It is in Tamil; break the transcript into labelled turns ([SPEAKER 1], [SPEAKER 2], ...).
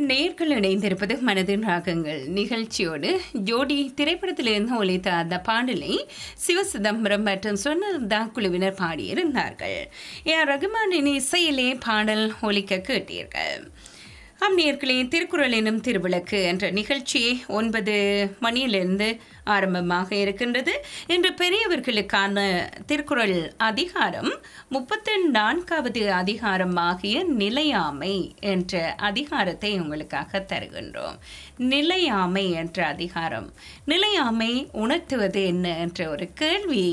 [SPEAKER 1] நேர்கள் இணைந்திருப்பது மனதின் ராகங்கள் நிகழ்ச்சியோடு ஜோடி திரைப்படத்திலிருந்து ஒலித்த அந்த பாடலை சிவசிதம்பரம் மற்றும் சொன்னதா குழுவினர் பாடியிருந்தார்கள் ஏ ஆர் ரகுமானின் இசையிலே பாடல் ஒலிக்க கேட்டீர்கள் ஆம் நேர்களே திருக்குறள் எனும் திருவிளக்கு என்ற நிகழ்ச்சி ஒன்பது மணியிலிருந்து ஆரம்பமாக இருக்கின்றது இன்று பெரியவர்களுக்கான திருக்குறள் அதிகாரம் முப்பத்தி நான்காவது அதிகாரமாகிய நிலையாமை என்ற அதிகாரத்தை உங்களுக்காக தருகின்றோம் நிலையாமை என்ற அதிகாரம் நிலையாமை உணர்த்துவது என்ன என்ற ஒரு கேள்வி